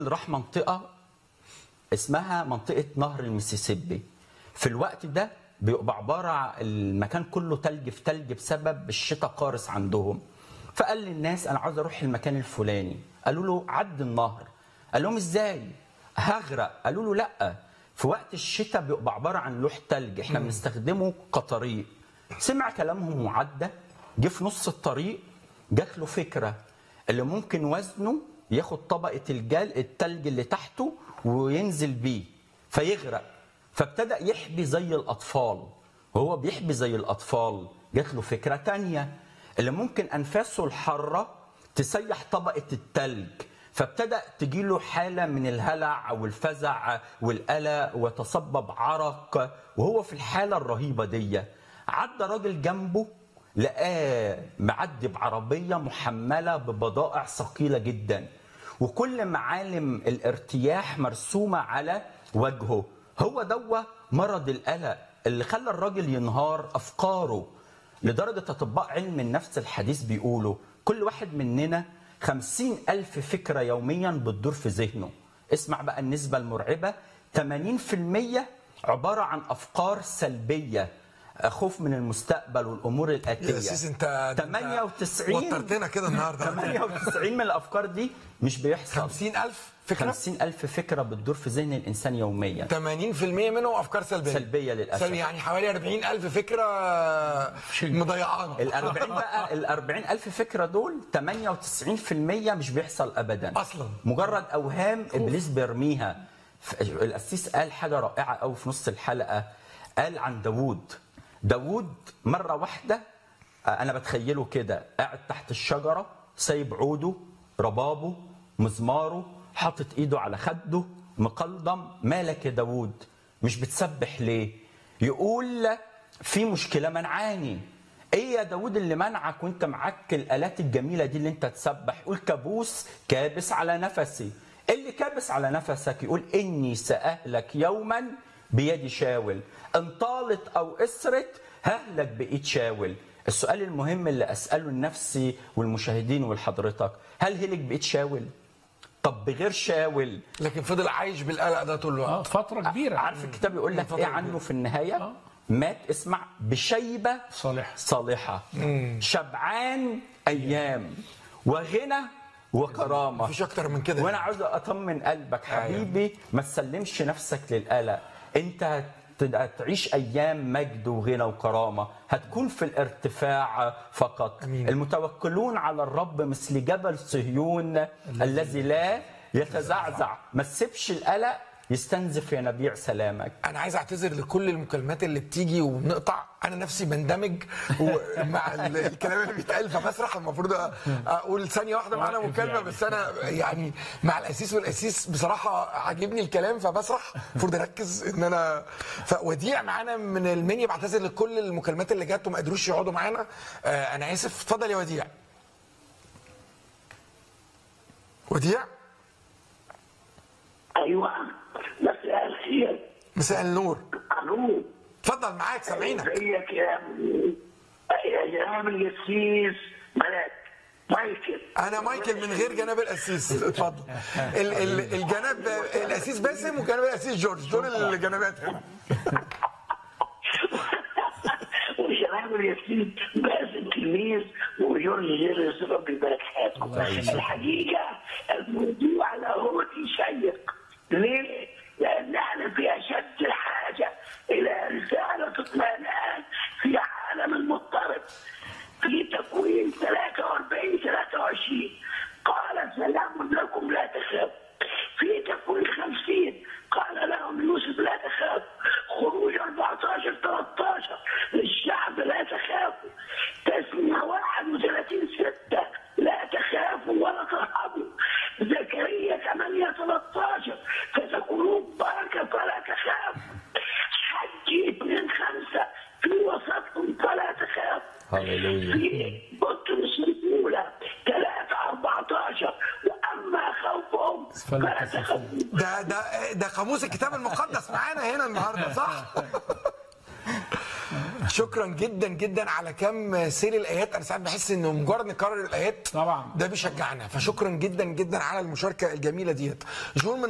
راح منطقه اسمها منطقه نهر المسيسيبي في الوقت ده بيبقى عباره عن المكان كله تلج في تلج بسبب الشتاء قارس عندهم فقال للناس انا عاوز اروح المكان الفلاني قالوا له عد النهر قال لهم ازاي هغرق قالوا له لا في وقت الشتاء بيبقى عباره عن لوح تلج احنا بنستخدمه كطريق سمع كلامهم وعدى جه في نص الطريق جات له فكره اللي ممكن وزنه ياخد طبقه الجل التلج اللي تحته وينزل بيه فيغرق فابتدأ يحبي زي الأطفال وهو بيحبي زي الأطفال جات له فكرة تانية اللي ممكن أنفاسه الحارة تسيح طبقة التلج فابتدأ تجيله حالة من الهلع أو الفزع والقلق وتصبب عرق وهو في الحالة الرهيبة دي عدى راجل جنبه لقاه معدي بعربية محملة ببضائع ثقيلة جدا وكل معالم الارتياح مرسومة على وجهه هو دوا مرض القلق اللي خلى الراجل ينهار أفكاره لدرجة أطباء علم النفس الحديث بيقولوا كل واحد مننا خمسين ألف فكرة يوميا بتدور في ذهنه اسمع بقى النسبة المرعبة 80% عبارة عن أفكار سلبية خوف من المستقبل والامور الاتيه يا سيس انت 98 وترتنا كده النهارده 98 من الافكار دي مش بيحصل 50000 فكره 50000 فكره بتدور في ذهن الانسان يوميا 80% منهم افكار سلبيه سلبيه للاسف سلبية يعني حوالي 40000 فكره مضيعانا ال 40 بقى ال 40000 فكره دول 98% مش بيحصل ابدا أصلاً. مجرد اوهام ابليس بيرميها ف- القسيس قال حاجه رائعه قوي في نص الحلقه قال عن داوود داوود مره واحده آه، انا بتخيله كده قاعد تحت الشجره سايب عوده ربابه مزماره حاطط ايده على خده مقلضم مالك يا داوود مش بتسبح ليه يقول في مشكله منعاني ايه يا داود اللي منعك وانت معاك الالات الجميله دي اللي انت تسبح يقول كابوس كابس على نفسي إيه اللي كابس على نفسك يقول اني ساهلك يوما بيد شاول ان طالت او اسرت ههلك بايد شاول السؤال المهم اللي اساله لنفسي والمشاهدين ولحضرتك هل هلك بايد شاول طب بغير شاول لكن فضل عايش بالقلق ده طول اه الوقت فتره كبيره عارف الكتاب يقول لك فترة ايه كبيرة. عنه في النهايه آه. مات اسمع بشيبه صالح صالحة شبعان أيام وغنى وكرامة مفيش اكتر من كده وأنا عاوز أطمن قلبك حبيبي ما تسلمش نفسك للقلق أنت هت- تعيش أيام مجد وغنى وكرامة هتكون في الارتفاع فقط أمين. المتوكلون على الرب مثل جبل صهيون الذي لا يتزعزع ما تسيبش القلق يستنزف ينابيع سلامك انا عايز اعتذر لكل المكالمات اللي بتيجي وبنقطع انا نفسي بندمج مع ال- الكلام اللي بيتقال فبسرح المفروض أ- اقول ثانيه واحده معانا مكالمه بس انا يعني مع الاسيس والاسيس بصراحه عاجبني الكلام فبسرح المفروض اركز ان انا فوديع معانا من المنيا بعتذر لكل المكالمات اللي جت وما قدروش يقعدوا معانا آه، انا اسف اتفضل يا وديع وديع ايوه مساء الخير مساء النور الو اتفضل معاك سامعينك ازيك يا يا جناب القسيس ملاك مايكل انا مايكل من غير جناب القسيس اتفضل ال- ال- الجناب القسيس باسم وجناب القسيس جورج دول الجنابات هنا وجناب القسيس باسم تلميذ وجورج جيرس رب يبارك حياتكم الحقيقه الموضوع له شيق ليه؟ لان احنا في اشد الحاجه الى رساله اطمئنان في عالم المضطرب في تكوين 43 23 قال سلام لكم لا تخافوا في تكوين 50 قال لهم يوسف لا تخافوا خروج 14 13 للشعب لا تخافوا تسمية 31 6 لا تخافوا ولا ترهبوا زكريا 8 13 فتكونوا بركة فلا تخافوا حج 2 5 في وسطكم فلا تخافوا هللويا في بطرس الاولى 3 14 واما خوفهم فلا تخافوا ده ده ده قاموس الكتاب المقدس معانا هنا النهارده صح؟ شكرا جدا جدا على كم سير الايات انا ساعات بحس انه مجرد نكرر الايات طبعا. ده بيشجعنا فشكرا جدا جدا على المشاركه الجميله ديت جون من